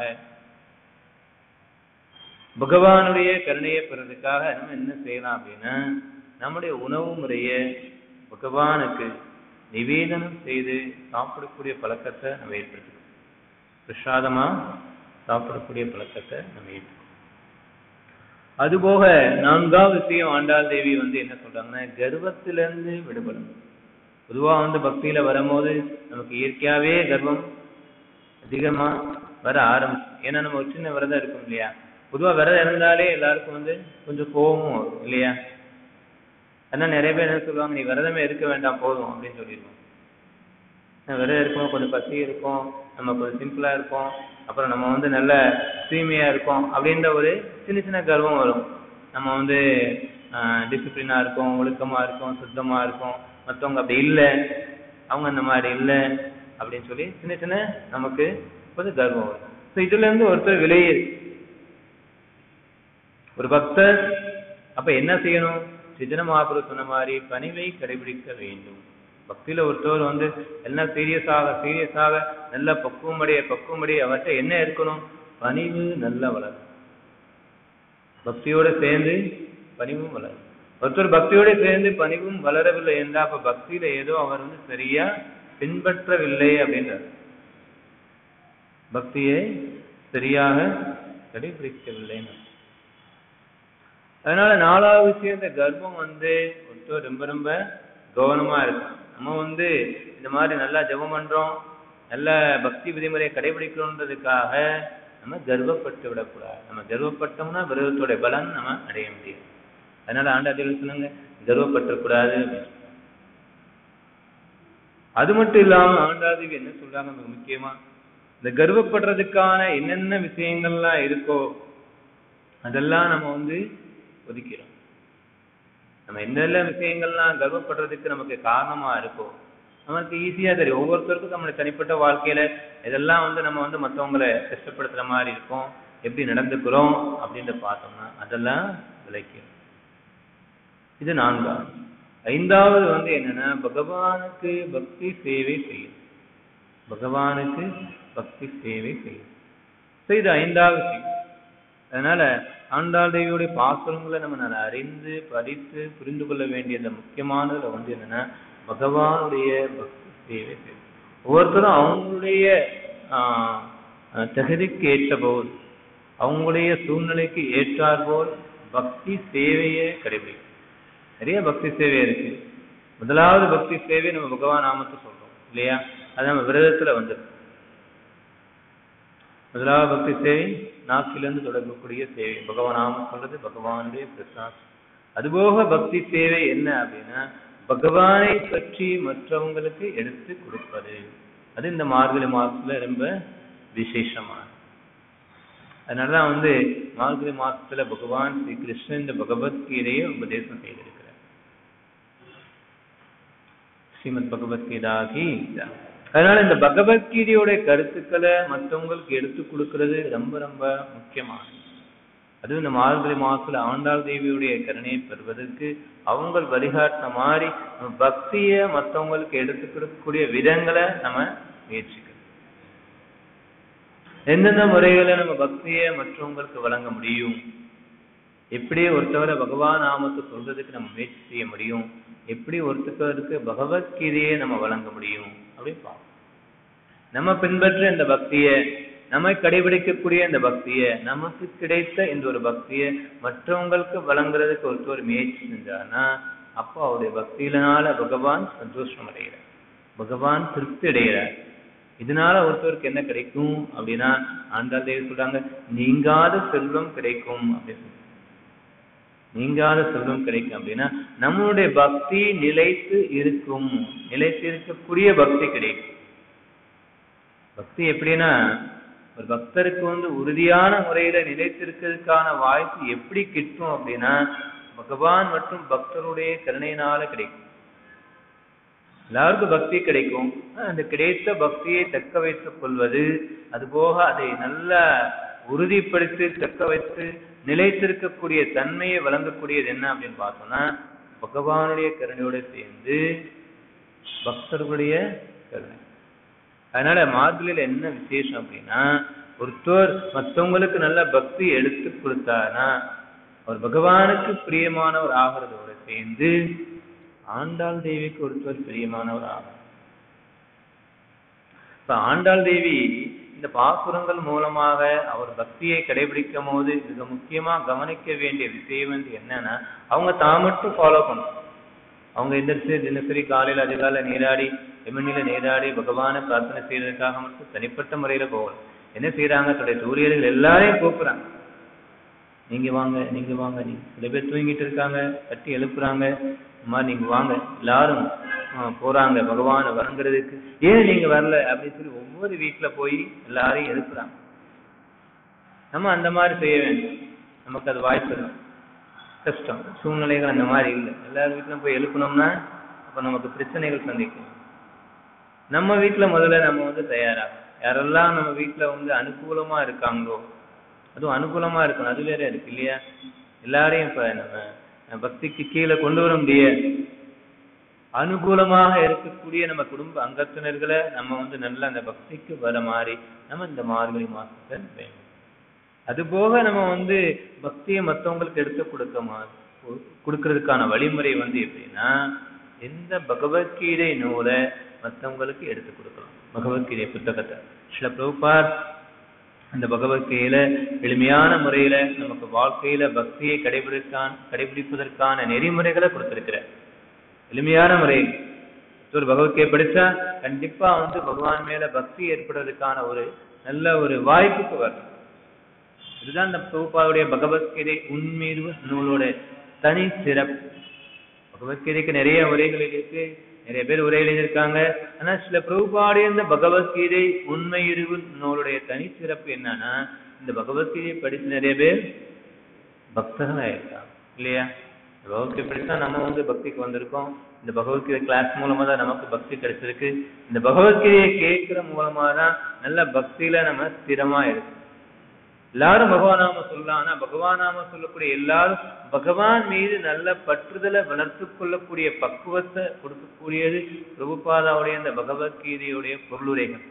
பகவானுடைய கருணையை பெறதுக்காக நம்ம என்ன செய்யலாம் அப்படின்னா நம்முடைய உணவு முறையை பகவானுக்கு நிவேதனம் செய்து சாப்பிடக்கூடிய பழக்கத்தை நம்ம ஏற்படுத்திக்கணும் பிரசாதமா சாப்பிடக்கூடிய பழக்கத்தை நம்ம ஏற்படுத்தணும் அதுபோக நான்காவது விஷயம் ஆண்டாள் தேவி வந்து என்ன சொல்றாங்கன்னா கர்வத்திலிருந்து விடுபடணும் பொதுவா வந்து பக்தியில வரும்போது நமக்கு இயற்கையாவே கர்வம் அதிகமா வர ஆரம்பிச்சு ஏன்னா நம்ம ஒரு சின்ன விரதம் இருக்கும் இல்லையா பொதுவா விரதம் இருந்தாலே எல்லாருக்கும் வந்து கொஞ்சம் கோபமும் வரும் இல்லையா அதனால நிறைய பேர் என்ன சொல்லுவாங்க நீ விரதமே இருக்க வேண்டாம் போதும் அப்படின்னு சொல்லிடுவோம் நான் விரதம் இருக்கும் கொஞ்சம் பசி இருக்கும் நம்ம கொஞ்சம் சிம்பிளா இருப்போம் அப்புறம் நம்ம வந்து நல்ல தூய்மையா இருக்கோம் அப்படின்ற ஒரு சின்ன சின்ன கர்வம் வரும் நம்ம வந்து டிசிப்ளினா இருக்கோம் ஒழுக்கமா இருக்கோம் சுத்தமா இருக்கோம் மற்றவங்க அப்படி இல்லை அவங்க அந்த மாதிரி இல்லை அப்படின்னு சொல்லி சின்ன சின்ன நமக்கு கொஞ்சம் கர்வம் வரும் ஸோ இதுல இருந்து ஒருத்தர் விலையேறு ஒரு பக்தர் அப்ப என்ன செய்யணும் சிஜன மகாபுரு சொன்ன மாதிரி பணிவை கடைபிடிக்க வேண்டும் பக்தியில ஒருத்தவர் வந்து எல்லாம் சீரியஸாக சீரியஸாக நல்ல பக்குவமடைய பக்குவமடைய அவர்கிட்ட என்ன இருக்கணும் பணிவு நல்ல வளரும் பக்தியோட சேர்ந்து பணிவும் வளரும் ஒருத்தர் பக்தியோட சேர்ந்து பணிவும் வளரவில்லை என்றால் அப்ப பக்தியில ஏதோ அவர் வந்து சரியா பின்பற்றவில்லை அப்படின்றார் பக்தியை சரியாக கடைபிடிக்கவில்லைன்னு அதனால நாலாவது விஷயம் இந்த கர்ப்பம் வந்து ஒருத்தர் ரொம்ப ரொம்ப கவனமா இருக்கும் நம்ம வந்து இந்த மாதிரி நல்லா ஜெபம் பண்றோம் நல்ல பக்தி விதிமுறையை கடைபிடிக்கணுன்றதுக்காக நம்ம கர்வப்பட்டு விடக்கூடாது நம்ம கர்வப்பட்டோம்னா விரதத்தோட பலன் நம்ம அடைய முடியும் அதனால ஆண்டாதிகள் சொன்னாங்க கர்வப்பற்றக்கூடாது அப்படின்னு அது மட்டும் இல்லாம ஆண்டாதேவி என்ன சொல்றாங்க மிக முக்கியமா இந்த கர்வப்படுறதுக்கான என்னென்ன விஷயங்கள்லாம் இருக்கோ அதெல்லாம் நம்ம வந்து ஒதுக்கிறோம் நம்ம என்னென்ன விஷயங்கள்லாம் கர்வப்படுறதுக்கு நமக்கு காரணமா இருக்கோ நமக்கு ஈஸியா தெரியும் ஒவ்வொருத்தருக்கும் நம்மளுடைய தனிப்பட்ட வாழ்க்கையில இதெல்லாம் வந்து நம்ம வந்து மத்தவங்களை கஷ்டப்படுத்துற மாதிரி இருக்கும் எப்படி நடந்துக்கிறோம் அப்படின்னு பார்த்தோம்னா அதெல்லாம் விளக்கிடும் இது நான்காவது ஐந்தாவது வந்து என்னன்னா பகவானுக்கு பக்தி சேவை செய்யும் பகவானுக்கு பக்தி சேவை செய்யும் So, இது ஐந்தாவது செய்யும் அதனால ஆண்டாள் தேவியுடைய பாசுரங்களை நம்ம நல்லா அறிந்து படித்து புரிந்து கொள்ள வேண்டியது முக்கியமானதுல வந்து என்னன்னா பகவானுடைய பக்தி சேவை செய்யும் ஒவ்வொருத்தரும் அவங்களுடைய ஆஹ், ஆஹ், தகுதிக்கு ஏற்ற போல் அவங்களுடைய சூழ்நிலைக்கு ஏற்றார் போல் பக்தி சேவையை கடைபிடிக்கும் நிறைய பக்தி சேவை இருக்கு முதலாவது பக்தி சேவை நம்ம பகவான் நாமத்தை சொல்றோம் இல்லையா அது நம்ம விரதத்துல வந்துருக்கு முதலாவது பக்தி சேவை நாக்கிலிருந்து தொடங்கக்கூடிய சேவை பகவான் நாமம் சொல்றது பகவானுடைய பிரசாத் அதுபோக பக்தி சேவை என்ன அப்படின்னா பகவானை பற்றி மற்றவங்களுக்கு எடுத்து கொடுப்பது அது இந்த மார்கழி மாசத்துல ரொம்ப விசேஷமானது அதனாலதான் வந்து மார்கழி மாசத்துல பகவான் ஸ்ரீ கிருஷ்ணன் இந்த பகவத்கீதையை உபதேசம் செய்திருக்கிறார் ஸ்ரீமத் பகவத்கீதா கீதா அதனால இந்த பகவத்கீதையோட கருத்துக்களை மற்றவங்களுக்கு எடுத்து கொடுக்கிறது ரொம்ப ரொம்ப முக்கியமானது அதுவும் இந்த மார்கழி மாசத்துல ஆண்டாள் தேவியுடைய கருணையை பெறுவதற்கு அவங்க வழிகாட்டின மாதிரி நம்ம பக்திய மற்றவங்களுக்கு எடுத்து கொடுக்கக்கூடிய விதங்களை நம்ம முயற்சிக்கணும் எந்தெந்த முறைகளை நம்ம பக்தியை மற்றவங்களுக்கு வழங்க முடியும் எப்படி ஒருத்தவரை பகவான் நாமத்தை சொல்றதுக்கு நம்ம முயற்சி செய்ய முடியும் எப்படி ஒருத்தருக்கு பகவத்கீதையை நம்ம வழங்க முடியும் அப்படின்னு பார்ப்போம் நம்ம பின்பற்ற இந்த பக்தியை நம்ம கடைபிடிக்கக்கூடிய இந்த பக்தியை நமக்கு கிடைத்த இந்த ஒரு பக்தியை மற்றவங்களுக்கு வழங்குறதுக்கு ஒருத்தர் முயற்சி செஞ்சானா அப்போ அவருடைய பக்தியினால பகவான் சந்தோஷம் அடைகிறார் பகவான் திருப்தி அடைகிறார் இதனால ஒருத்தருக்கு என்ன கிடைக்கும் அப்படின்னா ஆண்டாள் தேவி சொல்றாங்க நீங்காத செல்வம் கிடைக்கும் அப்படின்னு சொல்றாங்க. நீங்காத செல்வம் கிடைக்கும் அப்படின்னா நம்மளுடைய பக்தி நிலைத்து இருக்கும் நிலைத்து இருக்கக்கூடிய பக்தி கிடைக்கும் பக்தி எப்படின்னா ஒரு பக்தருக்கு வந்து உறுதியான முறையில நிலைத்திருக்கிறதுக்கான வாய்ப்பு எப்படி கிட்டும் அப்படின்னா பகவான் மற்றும் பக்தருடைய கருணையினால கிடைக்கும் எல்லாருக்கும் பக்தி கிடைக்கும் ஆனா, அந்த கிடைத்த பக்தியை தக்க வைத்துக் கொள்வது அதுபோக அதை நல்ல உறுதிப்படுத்தி தக்க வைத்து நிலைத்திருக்கக்கூடிய தன்மையை வழங்கக்கூடியது என்ன அப்படின்னு பார்த்தோம்னா பகவானுடைய கருணையோட சேர்ந்து பக்தர்களுடைய கருணை அதனால மார்கழியில என்ன விசேஷம் அப்படின்னா ஒருத்தர் மற்றவங்களுக்கு நல்ல பக்தி எடுத்து கொடுத்தாருன்னா அவர் பகவானுக்கு பிரியமானவர் ஆகிறதோட சேர்ந்து ஆண்டாள் தேவிக்கு ஒருத்தர் பிரியமானவர் ஆகிறார் இப்ப ஆண்டாள் தேவி இந்த பாசுரங்கள் மூலமாக அவர் பக்தியை கடைபிடிக்கும் போது மிக முக்கியமா கவனிக்க வேண்டிய விஷயம் வந்து என்னன்னா அவங்க தான் மட்டும் ஃபாலோ பண்ணணும் அவங்க எந்திரிச்சு தினசரி காலையில அதிகாலை நீராடி எமனில நீராடி பகவானை பிரார்த்தனை செய்யறதுக்காக மட்டும் தனிப்பட்ட முறையில போகல என்ன செய்யறாங்க தன்னுடைய தூரியர்கள் எல்லாரையும் கூப்பிடுறாங்க நீங்க வாங்க நீங்க வாங்க நீங்க சில பேர் தூங்கிட்டு இருக்காங்க தட்டி எழுப்புறாங்க அம்மா நீங்க வாங்க எல்லாரும் ஆ, போறாங்க பகவானை வணங்குறதுக்கு ஏன் நீங்க வரல அப்படின்னு சொல்லி ஒவ்வொரு வீட்டுல போய் எல்லாரையும் எழுப்புறாங்க நம்ம அந்த மாதிரி செய்ய வேண்டும் நமக்கு அது வாய்ப்பு இல்லை கஷ்டம் சூழ்நிலைகள் அந்த மாதிரி இல்லை எல்லார் வீட்லயும் போய் எழுப்பணும்னா அப்ப நமக்கு பிரச்சனைகள் சந்திக்கும் நம்ம வீட்ல முதல்ல நம்ம வந்து தயாராகும் யாரெல்லாம் நம்ம வீட்ல வந்து அனுகூலமா இருக்காங்களோ அதுவும் அனுகூலமா இருக்கணும் அது வேற இருக்கு இல்லையா எல்லாரையும் இப்ப நம்ம பக்திக்கு கீழே கொண்டு வர முடியாது அனுகூலமாக இருக்கக்கூடிய நம்ம குடும்ப அங்கத்தினர்களை நம்ம வந்து நல்ல அந்த பக்திக்கு வர மாதிரி நம்ம இந்த மார்கழி மாசத்தை வேண்டும் அதுபோக நம்ம வந்து பக்தியை மத்தவங்களுக்கு எடுத்து கொடுக்க மா- கொ- கொடுக்கறதுக்கான வழிமுறை வந்து எப்படின்னா எந்த பகவத்கீதை நூலை மத்தவங்களுக்கு எடுத்து கொடுக்கலாம் பகவத்கீதை புத்தகத்தை சில பிரபுபாத் அந்த பகவத்கீதையில எளிமையான முறையில நமக்கு வாழ்க்கையில பக்தியை கடைபிடிக்கான் கடைபிடிப்பதற்கான நெறிமுறைகளை கொடுத்திருக்கிறார் எளிமையான முறையில் ஒரு பகவத்கீதை படிச்சா கண்டிப்பா வந்து பகவான் மேல பக்தி ஏற்படுறதுக்கான ஒரு நல்ல ஒரு வாய்ப்புக்கு வரும் இதுதான் இந்த பிரபுபாவுடைய பகவத்கீதை உண்மையுறு நூலோட தனி சிறப்பு பகவத்கீதைக்கு நிறைய உரைகள் இருக்கு நிறைய பேர் உரை எழுதியிருக்காங்க ஆனா சில பிரபுபாவுடைய இந்த பகவத்கீதை உண்மையுறிவு நூலுடைய தனி சிறப்பு என்னன்னா இந்த பகவத்கீதையை படிச்சு நிறைய பேர் பக்தர்கள் ஆயிருக்காங்க இல்லையா பகவத்கீதை படிச்சா நம்ம வந்து பக்திக்கு வந்திருக்கோம் இந்த பகவத்கீதை கிளாஸ் மூலமா தான் நமக்கு பக்தி கிடைச்சிருக்கு இந்த பகவத்கீதையை கேட்கிற மூலமா தான் நல்ல பக்தியில நம்ம ஸ்திரமா இருக்கு எல்லாரும் பகவான் நாம சொல்லலாம் ஆனா பகவான் நாம சொல்லக்கூடிய எல்லாரும் பகவான் மீது நல்ல பற்றுதலை வளர்த்து கொள்ளக்கூடிய பக்குவத்தை கொடுக்கக்கூடியது பிரபுபாதாவுடைய இந்த பகவத்கீதையுடைய பொருளுரைகள்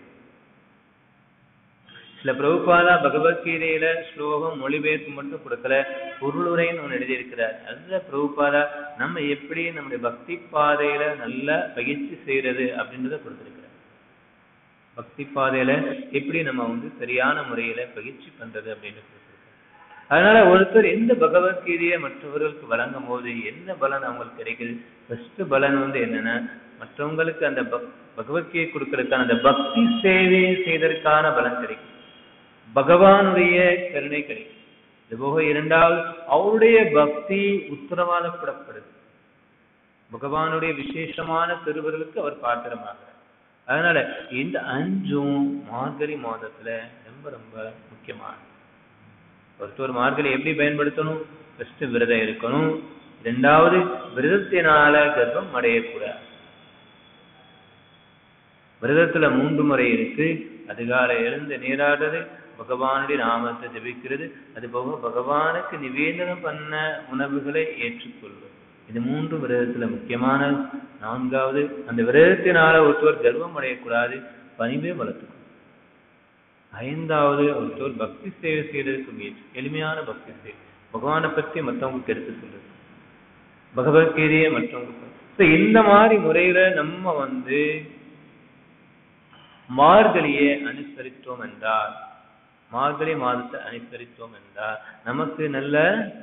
சில பிரபுபாதா பகவத்கீதையில ஸ்லோகம் மொழிபெயர்ப்பு மட்டும் கொடுக்கல பொருளுரைன்னு ஒன்று எழுதியிருக்கிறார் அதுல பிரபுபாதா நம்ம எப்படி நம்முடைய பக்தி பாதையில நல்லா பயிற்சி செய்யறது அப்படின்றத கொடுத்திருக்கிறார் பக்தி பாதையில எப்படி நம்ம வந்து சரியான முறையில பயிற்சி பண்றது அப்படின்னு கொடுத்திருக்காரு அதனால ஒருத்தர் எந்த பகவத்கீதையை மற்றவர்களுக்கு வழங்கும் போது என்ன பலன் அவங்களுக்கு கிடைக்குது ஃபர்ஸ்ட் பலன் வந்து என்னன்னா மற்றவங்களுக்கு அந்த பக் பகவத்கீதை கொடுக்கறதுக்கான அந்த பக்தி சேவையை செய்ததற்கான பலன் கிடைக்கும் பகவானுடைய கருணை கிடைக்கும் இது போக இரண்டாவது அவருடைய பக்தி உத்தரவாதப்படப்படுது பகவானுடைய விசேஷமான திருவர்களுக்கு அவர் பாத்திரமாகிறார் அதனால இந்த அஞ்சும் மார்கழி மாதத்துல ரொம்ப ரொம்ப முக்கியமானது ஒருத்தர் மார்கழி எப்படி பயன்படுத்தணும் ஃபர்ஸ்ட் விரதம் இருக்கணும் இரண்டாவது விரதத்தினால கர்ப்பம் அடையக்கூடாது விரதத்துல மூன்று முறை இருக்கு அதிகாலை எழுந்து நீராடுறது பகவானுடைய நாமத்தை ஜபிக்கிறது அது போக பகவானுக்கு நிவேதனம் பண்ண உணவுகளை ஏற்றுக்கொள்வது இது மூன்று விரதத்துல முக்கியமான நான்காவது அந்த விரதத்தினால ஒருத்தவர் கர்வம் அடையக்கூடாது பணிவே வளர்த்துக்கணும் ஐந்தாவது ஒருத்தவர் பக்தி சேவை செய்யறதுக்கு முயற்சி எளிமையான பக்தி சேவை பகவானை பத்தி மற்றவங்களுக்கு எடுத்து சொல்றது பகவத்கீதையை மற்றவங்களுக்கு இந்த மாதிரி முறையில நம்ம வந்து மார்கழியை அனுசரித்தோம் என்றால் மார்கழி மாதத்தை அனுசரித்தோம் என்றால் நமக்கு நல்ல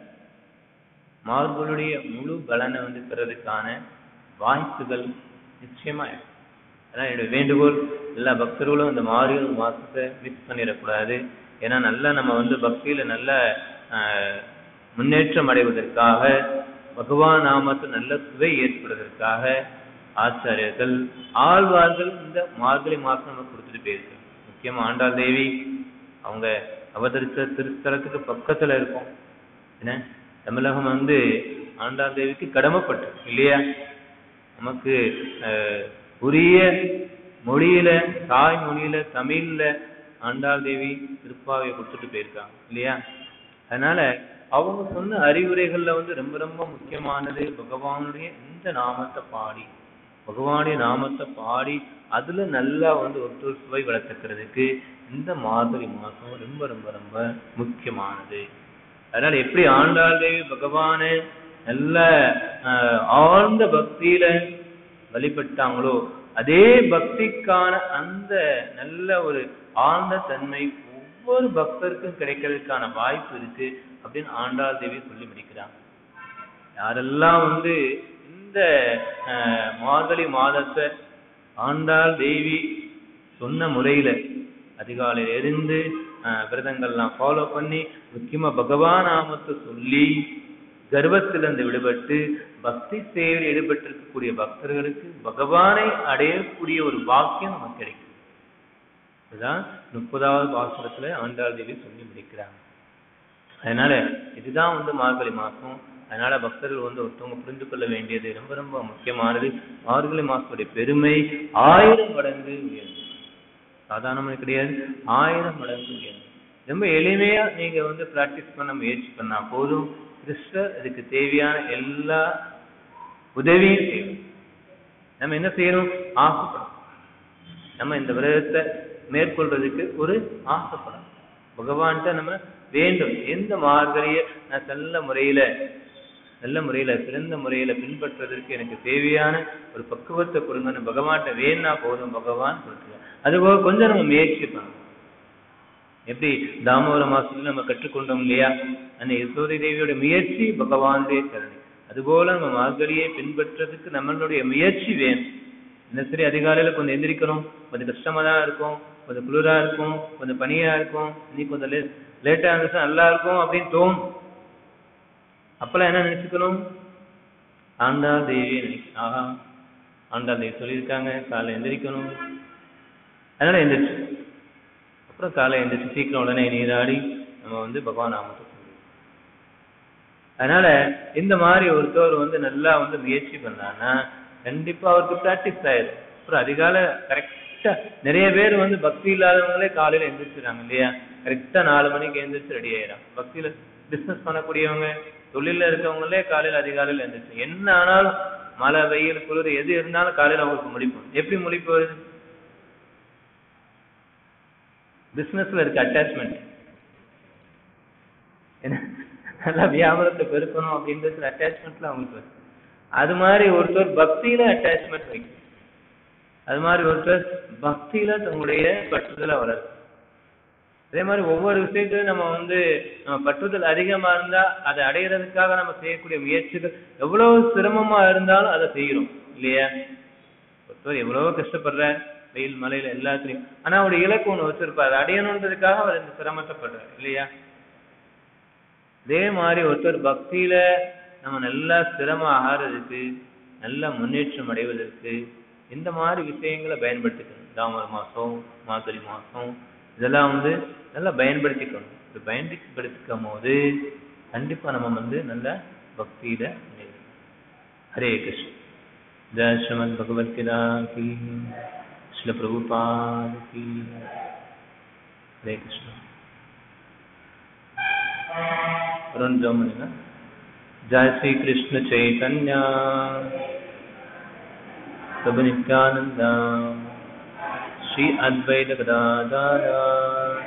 மார்கழுடைய முழு பலனை வந்து பெறதுக்கான வாய்ப்புகள் நிச்சயமா இருக்கு அதான் என்னுடைய வேண்டுகோள் எல்லா பக்தர்களும் இந்த மார்கழி மாசத்தை மிஸ் பண்ணிடக்கூடாது ஏன்னா நல்லா நம்ம வந்து பக்தியில நல்ல முன்னேற்றம் அடைவதற்காக பகவான் நாமத்து நல்ல சுவை ஏற்படுவதற்காக ஆச்சாரியர்கள் ஆழ்வார்கள் இந்த மார்கழி மாசம் நம்ம கொடுத்துட்டு போயிருக்காங்க முக்கியமா ஆண்டாள் தேவி அவங்க அவதரித்த திருத்தலத்துக்கு பக்கத்துல இருக்கும் என்ன தமிழகம் வந்து ஆண்டாள் தேவிக்கு கடமைப்பட்டு இல்லையா நமக்கு உரிய மொழியில தாய் மொழியில தமிழ்ல ஆண்டாள் தேவி திருப்பாவையை கொடுத்துட்டு போயிருக்காங்க இல்லையா அதனால அவங்க சொன்ன அறிவுரைகள்ல வந்து ரொம்ப ரொம்ப முக்கியமானது பகவானுடைய இந்த நாமத்தை பாடி பகவானுடைய நாமத்தை பாடி அதுல நல்லா வந்து ஒருத்தர் சுவை வளர்த்துக்கிறதுக்கு இந்த மார்கழி மாசம் ரொம்ப ரொம்ப ரொம்ப முக்கியமானது அதனால எப்படி ஆண்டாள் தேவி பகவானை நல்ல ஆழ்ந்த பக்தியில வழிபட்டாங்களோ அதே பக்திக்கான அந்த நல்ல ஒரு ஆழ்ந்த தன்மை ஒவ்வொரு பக்தருக்கும் கிடைக்கிறதுக்கான வாய்ப்பு இருக்கு அப்படின்னு ஆண்டாள் தேவி சொல்லி முடிக்கிறாங்க யாரெல்லாம் வந்து இந்த மார்கழி மாதத்தை ஆண்டாள் தேவி சொன்ன முறையில அதிகாலையில இருந்து விரதங்கள்லாம் ஃபாலோ பண்ணி முக்கியமா பகவான் நாமத்தை சொல்லி கர்வத்திலிருந்து விடுபட்டு பக்தி சேவையில் ஈடுபட்டிருக்கக்கூடிய பக்தர்களுக்கு பகவானை அடையக்கூடிய ஒரு பாக்கியம் நமக்கு கிடைக்கும் இதுதான் முப்பதாவது பாசுரத்துல ஆண்டாள் தேவி சொல்லி முடிக்கிறாங்க அதனால இதுதான் வந்து மார்கழி மாசம் அதனால பக்தர்கள் வந்து ஒருத்தவங்க புரிந்து கொள்ள வேண்டியது ரொம்ப ரொம்ப முக்கியமானது மார்கழி மாசத்துடைய பெருமை ஆயிரம் மடங்கு உயர்ந்தது சாதாரணமாக கிடையாது ஆயிரம் மடங்கு உயர்ந்தது ரொம்ப எளிமையா நீங்க வந்து பிராக்டிஸ் பண்ண முயற்சி பண்ணா போதும் கிருஷ்ணர் அதுக்கு தேவையான எல்லா உதவியும் செய்யும் நம்ம என்ன செய்யணும் ஆசைப்படும் நம்ம இந்த விரதத்தை மேற்கொள்றதுக்கு ஒரு ஆசைப்படும் பகவான்கிட்ட நம்ம வேண்டும் எந்த மார்கழிய நான் நல்ல முறையில நல்ல முறையில சிறந்த முறையில பின்பற்றுவதற்கு எனக்கு தேவையான ஒரு பக்குவத்தை கொடுங்கன்னு பகவான்கிட்ட வேணா போதும் பகவான் கொடுத்துருவார் அதுபோக கொஞ்சம் நம்ம முயற்சி பண்ணணும் எப்படி தாமோதர மாசத்துல நம்ம கற்றுக்கொண்டோம் இல்லையா அந்த யசோதை தேவியோட முயற்சி பகவானுடைய கருணை அதுபோல நம்ம மார்கழியை பின்பற்றதுக்கு நம்மளுடைய முயற்சி வேணும் தினசரி அதிகாலையில கொஞ்சம் எந்திரிக்கணும் கொஞ்சம் கஷ்டமா தான் இருக்கும் கொஞ்சம் குளிரா இருக்கும் கொஞ்சம் பனியா இருக்கும் நீ கொஞ்சம் லேட் லேட்டா இருந்துச்சா நல்லா இருக்கும் அப்படின்னு தோணும் அப்பெல்லாம் என்ன நினைச்சுக்கணும் ஆண்டாள் தேவியை நினைக்கணும் ஆஹா ஆண்டாள் தேவி சொல்லியிருக்காங்க காலை எந்திரிக்கணும் அதனால எந்திரிச்சு அப்புறம் காலை எந்திரிச்சு சீக்கிரம் உடனே நீராடி நம்ம வந்து பகவான் நாமத்தை சொல்லுவோம் அதனால இந்த மாதிரி ஒருத்தவர் வந்து நல்லா வந்து முயற்சி பண்ணான்னா கண்டிப்பா அவருக்கு பிராக்டிஸ் ஆயிரும் அப்புறம் அதிகாலை கரெக்டா நிறைய பேர் வந்து பக்தி இல்லாதவங்களே காலையில எந்திரிச்சிடுறாங்க இல்லையா கரெக்டா நாலு மணிக்கு எந்திரிச்சு ரெடி ஆயிடும் பக்தியில பிசினஸ் பண்ணக்கூடியவங்க தொழில இருக்கவங்களே காலையில அதிகாலையில எந்திரிச்சு என்ன ஆனாலும் மழை வெயில் குளிர் எது இருந்தாலும் காலையில அவங்களுக்கு முழிப்பு எப்படி முழிப்பு வருது பிசினஸ்ல இருக்க அட்டாச்மெண்ட் நல்லா வியாபாரத்தை பெருக்கணும் அப்படின்றது அட்டாச்மெண்ட்ல அவங்களுக்கு வருது அது மாதிரி ஒருத்தர் பக்தியில அட்டாச்மெண்ட் வைக்கும் அது மாதிரி ஒருத்தர் பக்தியில தங்களுடைய பற்றுதல வளரும் அதே மாதிரி ஒவ்வொரு விஷயத்திலும் நம்ம வந்து நம்ம பற்றுதல் அதிகமா இருந்தா அதை அடையிறதுக்காக நம்ம செய்யக்கூடிய முயற்சிகள் எவ்வளவு சிரமமா இருந்தாலும் அதை செய்யறோம் இல்லையா ஒருத்தர் எவ்வளவோ கஷ்டப்படுறார் வெயில் மலையில எல்லாத்துலயும் ஆனா அவருடைய இலக்கு ஒண்ணு வச்சிருப்பாரு அடையணுன்றதுக்காக அவர் இந்த சிரமத்தைப்படுறாரு இல்லையா அதே மாதிரி ஒருத்தர் பக்தியில நம்ம நல்லா சிரமம் ஆகிறதுக்கு நல்ல முன்னேற்றம் அடைவதற்கு இந்த மாதிரி விஷயங்களை பயன்படுத்திக்கணும் தாமர் மாசம் மார்கழி மாசம் இதெல்லாம் வந்து நல்லா பயன்படுத்திக்கணும் இது பயன்படுத்திக்கும் போது கண்டிப்பா நம்ம வந்து நல்ல பக்தியில முன்னேறணும். ஹரே கிருஷ்ண ஜெய் ஸ்ரீமத் பகவத்கீதா கி ஸ்ரீல பிரபுபாத் கி ஹரே கிருஷ்ண वरुण जमुनी ना जय श्री कृष्ण चैतन्य प्रभु नित्यानंद श्री अद्वैत गदाधर